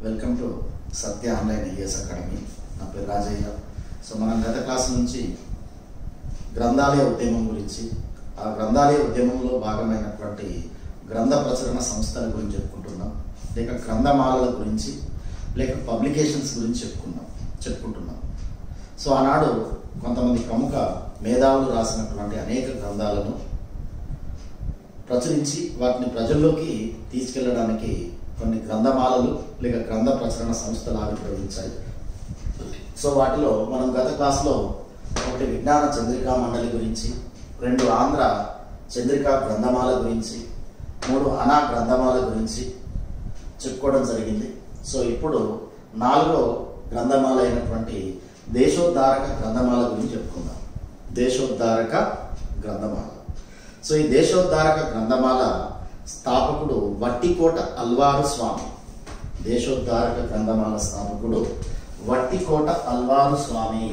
Welcome to Satya online IAS academy నా పేరు Rajaiah so మనం గత క్లాస్ నుంచి గ్రంథాలయ ఉద్యమం గురించి ఆ గ్రంథాలయ ఉద్యమంలో భాగమైనటువంటి గ్రంథ ప్రచురణ సంస్థల గురించి చెప్పుకుంటున్నాం లేక గ్రంథమాలల గురించి లేక పబ్లికేషన్స్ గురించి చెప్పుకున్నాం చెప్పుకుంటున్నాం సో ఆనాడు కొంతమంది ప్రముఖ మేధావులు రాసినటువంటి అనేక గ్రంథాలను ప్రచురించి వాటిని ప్రజల్లోకి తీసుకెళ్ళడానికి కొన్ని గ్రంథమాలలు లేక గ్రంథ ప్రచురణ సంస్థలు ఆవిర్భవించాయి సో వాటిలో మనం గత క్లాస్లో ఒకటి విజ్ఞాన చంద్రికా మండలి గురించి రెండు ఆంధ్ర చంద్రికా గ్రంథమాల గురించి మూడు అనా గ్రంథమాల గురించి చెప్పుకోవడం జరిగింది సో ఇప్పుడు నాలుగో గ్రంథమాల అయినటువంటి దేశోద్ధారక గ్రంథమాల గురించి చెప్పుకుందాం దేశోద్ధారక గ్రంథమాల సో ఈ దేశోద్ధారక గ్రంథమాల స్థాపకుడు వట్టికోట అల్వారు స్వామి దేశోద్ధారక గ్రంథమాల స్థాపకుడు వట్టికోట అల్వారు స్వామి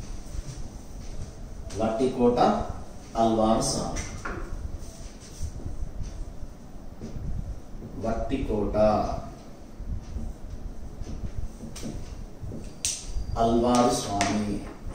వట్టికోట అల్వారు స్వామి వట్టికోట అల్వారు స్వామి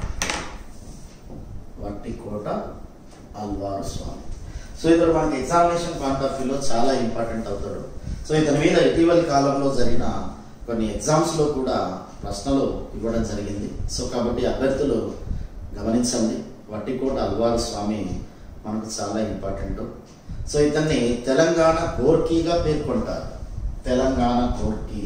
వట్టికోట అల్వారు స్వామి సో ఇతడు మనకి ఎగ్జామినేషన్ పాయింట్ ఆఫ్ వ్యూలో చాలా ఇంపార్టెంట్ అవుతాడు సో ఇతని మీద ఇటీవలి కాలంలో జరిగిన కొన్ని ఎగ్జామ్స్లో కూడా ప్రశ్నలు ఇవ్వడం జరిగింది సో కాబట్టి అభ్యర్థులు గమనించండి వట్టికోట అల్వారు స్వామి మనకు చాలా ఇంపార్టెంట్ సో ఇతన్ని తెలంగాణ గోర్కీగా పేర్కొంటారు తెలంగాణ గోర్కీ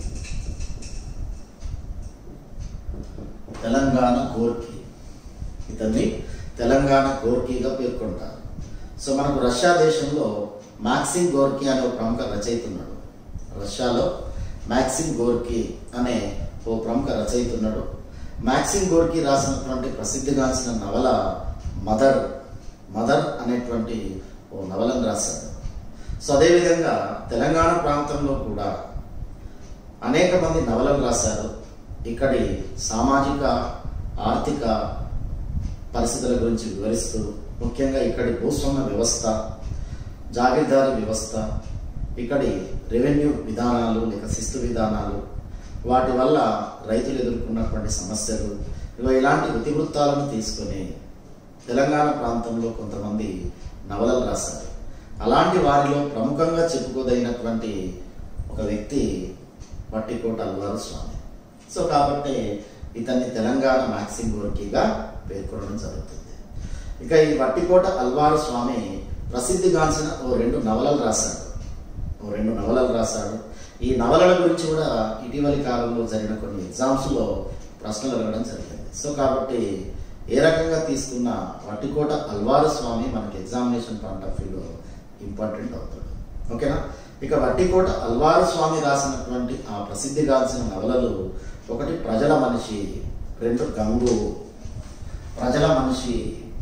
తెలంగాణ గోర్కీ ఇతన్ని తెలంగాణ గోర్కీగా పేర్కొంటారు సో మనకు రష్యా దేశంలో మ్యాక్సిమ్ గోర్కీ అనే ఒక ప్రముఖ రచయిత ఉన్నాడు రష్యాలో మ్యాక్సిమ్ గోర్కీ అనే ఓ ప్రముఖ రచయిత ఉన్నాడు మ్యాక్సిమ్ గోర్కీ రాసినటువంటి ప్రసిద్ధిగాంచిన నవల మదర్ మదర్ అనేటువంటి ఓ నవలను రాశాడు సో అదేవిధంగా తెలంగాణ ప్రాంతంలో కూడా అనేక మంది నవలలు రాశారు ఇక్కడి సామాజిక ఆర్థిక పరిస్థితుల గురించి వివరిస్తూ ముఖ్యంగా ఇక్కడి భూస్వామ్య వ్యవస్థ జాగీర్దారీ వ్యవస్థ ఇక్కడి రెవెన్యూ విధానాలు లేక శిస్తు విధానాలు వాటి వల్ల రైతులు ఎదుర్కొన్నటువంటి సమస్యలు ఇవి ఇలాంటి ఇతివృత్తాలను తీసుకొని తెలంగాణ ప్రాంతంలో కొంతమంది నవలలు రాశారు అలాంటి వారిలో ప్రముఖంగా చెప్పుకోదగినటువంటి ఒక వ్యక్తి వట్టికోట అల్వారు స్వామి సో కాబట్టి ఇతన్ని తెలంగాణ మ్యాక్సిమ్ గోర్కీగా పేర్కొనడం జరుగుతుంది ఇక ఈ వట్టికోట అల్వారు స్వామి ప్రసిద్ధిగాంచిన ఓ రెండు నవలలు రాశాడు ఓ రెండు నవలలు రాశాడు ఈ నవలల గురించి కూడా ఇటీవలి కాలంలో జరిగిన కొన్ని ఎగ్జామ్స్లో ప్రశ్నలు అడగడం జరిగింది సో కాబట్టి ఏ రకంగా తీసుకున్న వట్టికోట అల్వారు స్వామి మనకి ఎగ్జామినేషన్ పాయింట్ ఆఫ్ వ్యూలో ఇంపార్టెంట్ అవుతాడు ఓకేనా ఇక వట్టికోట అల్వారు స్వామి రాసినటువంటి ఆ ప్రసిద్ధిగాంచిన నవలలు ఒకటి ప్రజల మనిషి రెండు గంగు ప్రజల మనిషి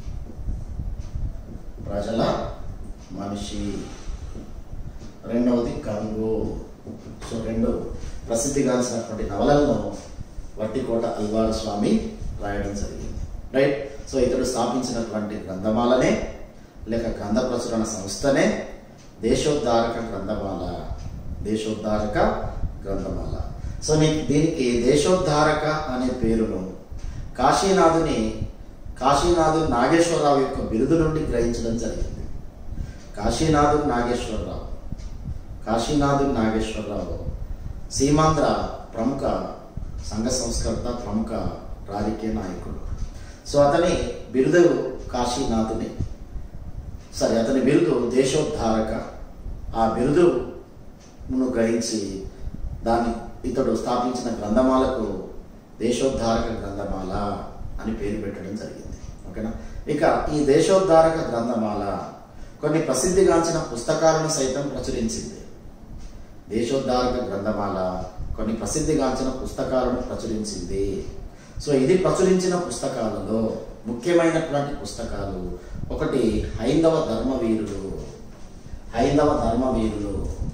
ప్రజల మనిషి రెండవది గంగు సో రెండు ప్రసిద్ధిగాంచినటువంటి నవలలను వట్టికోట అల్వారు స్వామి రాయడం జరిగింది రైట్ సో ఇతడు స్థాపించినటువంటి గ్రంథమాలనే లేక గ్రంథ ప్రచురణ సంస్థనే దేశోద్ధారక గ్రంథమాల దేశోద్ధారక గ్రంథమాల సో నీకు దీనికి దేశోద్ధారక అనే పేరును కాశీనాథుని కాశీనాథు నాగేశ్వరరావు యొక్క బిరుదు నుండి గ్రహించడం జరిగింది కాశీనాథు నాగేశ్వరరావు కాశీనాథు నాగేశ్వరరావు సీమాంధ్ర ప్రముఖ సంఘ సంస్కర్త ప్రముఖ రాజకీయ నాయకుడు సో అతని బిరుదు కాశీనాథుని సరే అతని బిరుదు దేశోద్ధారక ఆ బిరుదును గ్రహించి దాన్ని ఇతడు స్థాపించిన గ్రంథమాలకు దేశోద్ధారక గ్రంథమాల అని పేరు పెట్టడం జరిగింది ఓకేనా ఇక ఈ దేశోద్ధారక గ్రంథమాల కొన్ని ప్రసిద్ధిగాంచిన పుస్తకాలను సైతం ప్రచురించింది దేశోద్ధారక గ్రంథమాల కొన్ని ప్రసిద్ధిగాంచిన పుస్తకాలను ప్రచురించింది సో ఇది ప్రచురించిన పుస్తకాలలో ముఖ్యమైనటువంటి పుస్తకాలు ఒకటి హైందవ ధర్మవీరులు హైందవ ధర్మవీరులు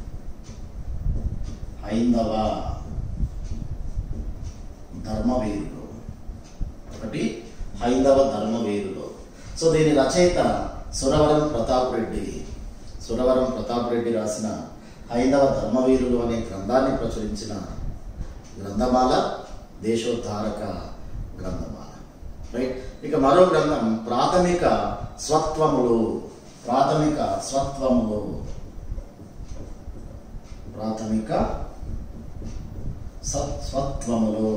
హైందవ ధర్మవీరులు ఒకటి హైందవ ధర్మవీరులు సో దీని రచయిత సురవరం ప్రతాప్ రెడ్డి సురవరం ప్రతాప్ రెడ్డి రాసిన హైందవ ధర్మవీరులు అనే గ్రంథాన్ని ప్రచురించిన గ్రంథమాల దేశోద్ధారక గ్రంథమాల రైట్ ఇక మరో గ్రంథం ప్రాథమిక స్వత్వములు ప్రాథమిక స్వత్వములు ప్రాథమిక సత్- స్వత్వములు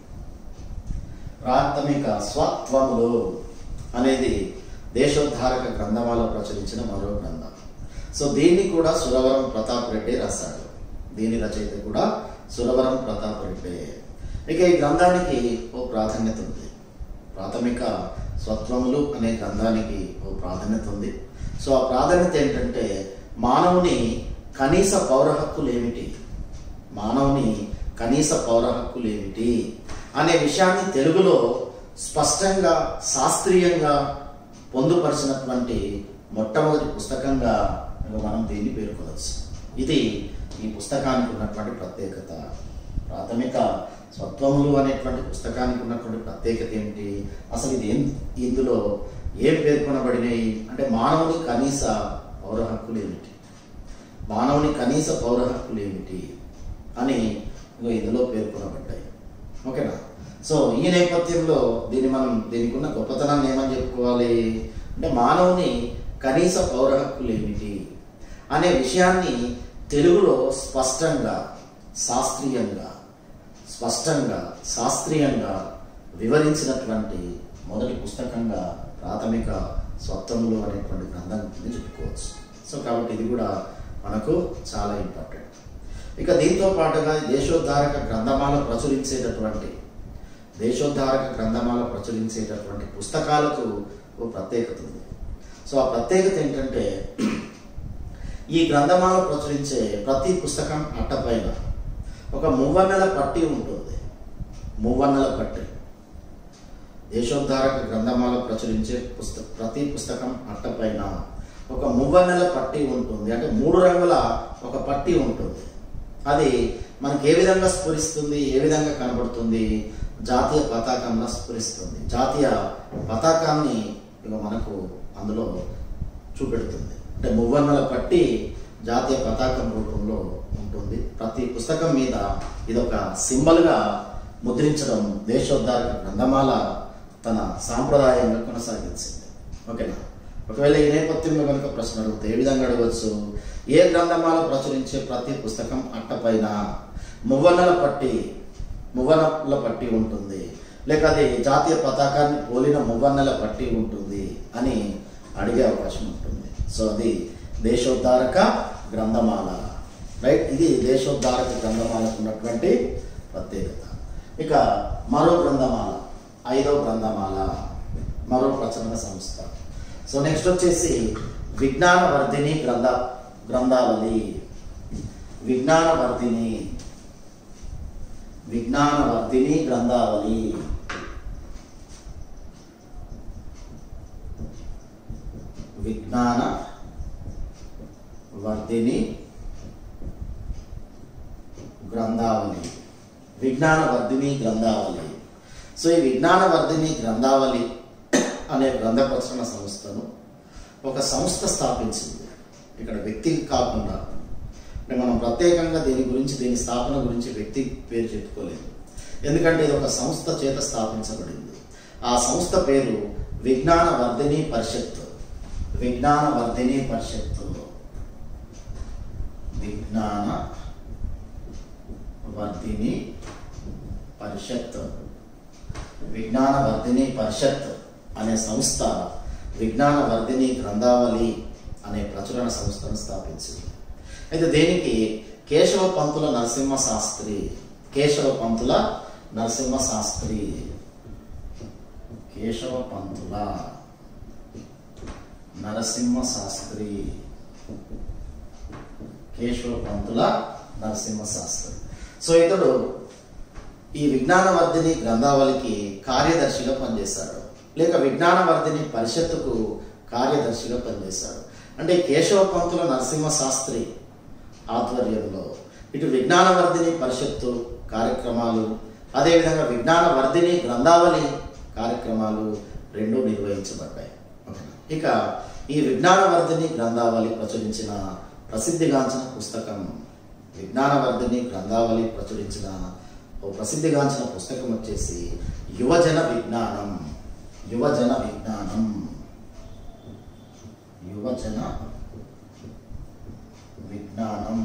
ప్రాథమిక స్వత్వములు అనేది దేశోద్ధారక గ్రంథమాలో ప్రచురించిన మరో గ్రంథం సో దీన్ని కూడా సురవరం ప్రతాప్ రెడ్డి రాశాడు దీని రచయిత కూడా సురవరం ప్రతాప్ రెడ్డి ఇక ఈ గ్రంథానికి ఓ ప్రాధాన్యత ఉంది ప్రాథమిక స్వత్వములు అనే గ్రంథానికి ఓ ప్రాధాన్యత ఉంది సో ఆ ప్రాధాన్యత ఏంటంటే మానవుని కనీస పౌర హక్కులు ఏమిటి మానవుని కనీస పౌర హక్కులు ఏమిటి అనే విషయాన్ని తెలుగులో స్పష్టంగా శాస్త్రీయంగా పొందుపరిచినటువంటి మొట్టమొదటి పుస్తకంగా మనం దీన్ని పేర్కొనవచ్చు ఇది ఈ పుస్తకానికి ఉన్నటువంటి ప్రత్యేకత ప్రాథమిక స్వత్వములు అనేటువంటి పుస్తకానికి ఉన్నటువంటి ప్రత్యేకత ఏమిటి అసలు ఇది ఏం ఇందులో ఏం పేర్కొనబడినాయి అంటే మానవుని కనీస పౌర హక్కులు ఏమిటి మానవుని కనీస పౌర హక్కులు ఏమిటి అని ఇగో ఇందులో పేర్కొనబడ్డాయి ఓకేనా సో ఈ నేపథ్యంలో దీన్ని మనం దీనికి ఉన్న గొప్పతనాన్ని ఏమని చెప్పుకోవాలి అంటే మానవుని కనీస పౌర హక్కులు ఏమిటి అనే విషయాన్ని తెలుగులో స్పష్టంగా శాస్త్రీయంగా స్పష్టంగా శాస్త్రీయంగా వివరించినటువంటి మొదటి పుస్తకంగా ప్రాథమిక స్వత్వములు అనేటువంటి గ్రంథం కింద చెప్పుకోవచ్చు సో కాబట్టి ఇది కూడా మనకు చాలా ఇంపార్టెంట్ ఇక దీంతో పాటుగా దేశోద్ధారక గ్రంథమాల ప్రచురించేటటువంటి దేశోద్ధారక గ్రంథమాల ప్రచురించేటటువంటి పుస్తకాలకు ఓ ప్రత్యేకత ఉంది సో ఆ ప్రత్యేకత ఏంటంటే ఈ గ్రంథమాల ప్రచురించే ప్రతి పుస్తకం అట్టపైన ఒక మువ్వన్నెల పట్టి ఉంటుంది మువ్వన్నెల పట్టి దేశోద్ధారక గ్రంథమాల ప్రచురించే పుస్తక ప్రతి పుస్తకం అట్టపైన ఒక మువ్వన్నెల పట్టి ఉంటుంది అంటే మూడు రంగుల ఒక పట్టి ఉంటుంది అది మనకి ఏ విధంగా స్ఫురిస్తుంది ఏ విధంగా కనబడుతుంది జాతీయ పతాకంగా స్ఫురిస్తుంది జాతీయ పతాకాన్ని ఇక మనకు అందులో చూపెడుతుంది అంటే మువ్వన్నెల పట్టి జాతీయ పతాకం రూపంలో ఉంటుంది ప్రతి పుస్తకం మీద ఇది ఒక సింబల్గా ముద్రించడం దేశోద్ధారక గ్రంథమాల తన సాంప్రదాయంగా కొనసాగించింది ఓకేనా ఒకవేళ ఈ నేపథ్యంలో కనుక ప్రశ్న అడిగితే ఏ విధంగా అడగవచ్చు ఏ గ్రంథమాల ప్రచురించే ప్రతి పుస్తకం అట్టపైన మువ్వన్నెల పట్టి మువ్వన్నెల పట్టి ఉంటుంది లేక అది జాతీయ పతాకాన్ని పోలిన మువ్వన్నెల పట్టి ఉంటుంది అని అడిగే అవకాశం ఉంటుంది సో అది దేశోద్ధారక గ్రంథమాల రైట్ ఇది దేశోద్ధారక గ్రంథమాలకు ఉన్నటువంటి ప్రత్యేకత ఇక మరో గ్రంథమాల ఐదో గ్రంథమాల మరో ప్రచురణ సంస్థ సో నెక్స్ట్ వచ్చేసి విజ్ఞాన వర్ధిని గ్రంథ గ్రంథావళి విజ్ఞాన వర్ధిని విజ్ఞాన వర్ధిని గ్రంథావళి విజ్ఞాన వర్ధిని గ్రంథావళి విజ్ఞాన వర్ధిని గ్రంథావళి సో ఈ విజ్ఞాన వర్ధిని గ్రంథావళి అనే గ్రంథ ప్రచురణ సంస్థను ఒక సంస్థ స్థాపించింది ఇక్కడ వ్యక్తికి కాకుండా అంటే మనం ప్రత్యేకంగా దీని గురించి దీని స్థాపన గురించి వ్యక్తి పేరు చెప్పుకోలేదు ఎందుకంటే ఇది ఒక సంస్థ చేత స్థాపించబడింది ఆ సంస్థ పేరు విజ్ఞాన వర్ధిని పరిషత్ విజ్ఞాన వర్ధిని పరిషత్ విజ్ఞాన వర్ధిని పరిషత్ విజ్ఞాన వర్ధిని పరిషత్ అనే సంస్థ విజ్ఞాన వర్ధిని గ్రంథావళి అనే ప్రచురణ సంస్థను స్థాపించింది అయితే దీనికి కేశవ పంతుల నరసింహ శాస్త్రి కేశవ పంతుల నరసింహ శాస్త్రి కేశవ పంతుల నరసింహ శాస్త్రి కేశవ పంతుల నరసింహ శాస్త్రి సో ఇతడు ఈ విజ్ఞానవర్ధిని గ్రంథావళికి కార్యదర్శిగా పనిచేశాడు లేక విజ్ఞానవర్ధిని పరిషత్తుకు కార్యదర్శిగా పనిచేశాడు అంటే కేశవ పంతుల నరసింహ శాస్త్రి ఆధ్వర్యంలో ఇటు విజ్ఞానవర్ధిని పరిషత్తు కార్యక్రమాలు అదేవిధంగా విజ్ఞానవర్ధిని గ్రంథావళి కార్యక్రమాలు రెండు నిర్వహించబడ్డాయి ఓకేనా? ఇక ఈ విజ్ఞానవర్ధిని గ్రంథావళి ప్రచురించిన ప్రసిద్ధిగాంచిన పుస్తకం విజ్ఞానవర్ధిని గ్రంథావళి ప్రచురించిన ఓ ప్రసిద్ధిగాంచిన పుస్తకం వచ్చేసి యువజన విజ్ఞానం యువజన విజ్ఞానం యువజన విజ్ఞానం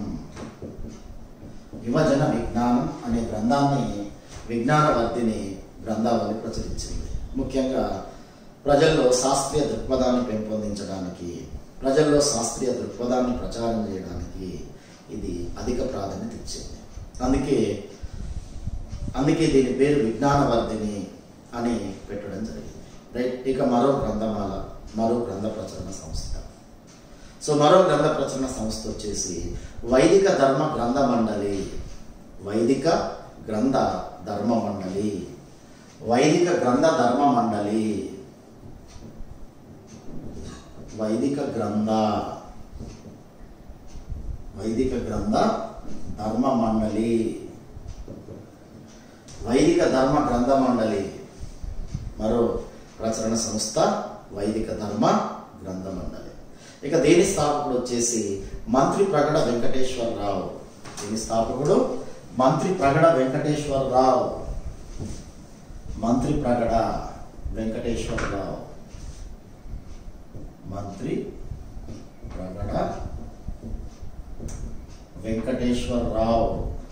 యువజన విజ్ఞానం అనే గ్రంథాన్ని విజ్ఞానవర్ధిని గ్రంథావళి ప్రచురించింది ముఖ్యంగా ప్రజల్లో శాస్త్రీయ దృక్పథాన్ని పెంపొందించడానికి ప్రజల్లో శాస్త్రీయ దృక్పథాన్ని ప్రచారం చేయడానికి ఇది అధిక ప్రాధాన్యత ఇచ్చింది అందుకే అందుకే దీని పేరు విజ్ఞానవర్ధిని అని పెట్టడం జరిగింది రైట్ ఇక మరో గ్రంథమాల మరో గ్రంథ ప్రచురణ సంస్థ సో మరో గ్రంథ ప్రచురణ సంస్థ వచ్చేసి వైదిక ధర్మ గ్రంథ మండలి వైదిక గ్రంథ ధర్మ మండలి వైదిక గ్రంథ ధర్మ మండలి వైదిక గ్రంథ వైదిక గ్రంథ ధర్మ మండలి వైదిక ధర్మ గ్రంథ మండలి మరో ప్రచురణ సంస్థ వైదిక ధర్మ గ్రంథ మండలి ఇక దీని స్థాపకుడు వచ్చేసి మంత్రి ప్రగడ వెంకటేశ్వరరావు దీని స్థాపకుడు మంత్రి ప్రగడ వెంకటేశ్వరరావు మంత్రి ప్రగడ వెంకటేశ్వరరావు మంత్రి ప్రగడ వెంకటేశ్వరరావు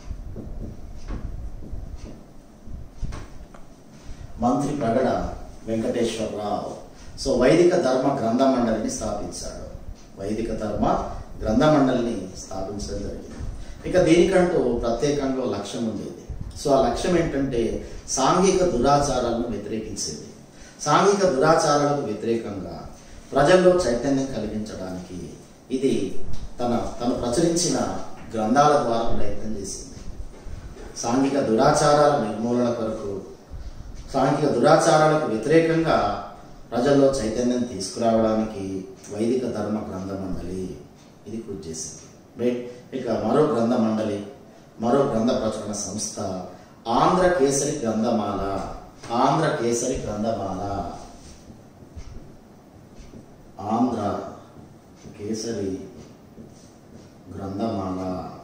మంత్రి ప్రగడ వెంకటేశ్వరరావు సో వైదిక ధర్మ గ్రంథ మండలిని స్థాపించాడు వైదిక ధర్మ గ్రంథ మండలిని స్థాపించడం జరిగింది ఇక దీనికంటూ ప్రత్యేకంగా ఒక లక్ష్యం ఉండేది సో ఆ లక్ష్యం ఏంటంటే సాంఘిక దురాచారాలను వ్యతిరేకించేది సాంఘిక దురాచారాలకు వ్యతిరేకంగా ప్రజల్లో చైతన్యం కలిగించడానికి ఇది తన తను ప్రచురించిన గ్రంథాల ద్వారా ప్రయత్నం చేసింది సాంఘిక దురాచారాల నిర్మూలన కొరకు సాంఘిక దురాచారాలకు వ్యతిరేకంగా ప్రజల్లో చైతన్యం తీసుకురావడానికి వైదిక ధర్మ గ్రంథ మండలి ఇది కృషి చేసింది రైట్ ఇక మరో గ్రంథ మండలి మరో గ్రంథ ప్రచురణ సంస్థ ఆంధ్ర కేసరి గ్రంథమాల ఆంధ్ర కేసరి గ్రంథమాల ఆంధ్ర కేసరి గ్రంథమాల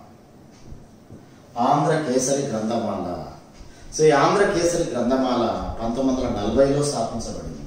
ఆంధ్ర కేసరి గ్రంథమాల సో ఈ ఆంధ్ర కేసరి గ్రంథమాల పంతొమ్మిది వందల నలభైలో స్థాపించబడింది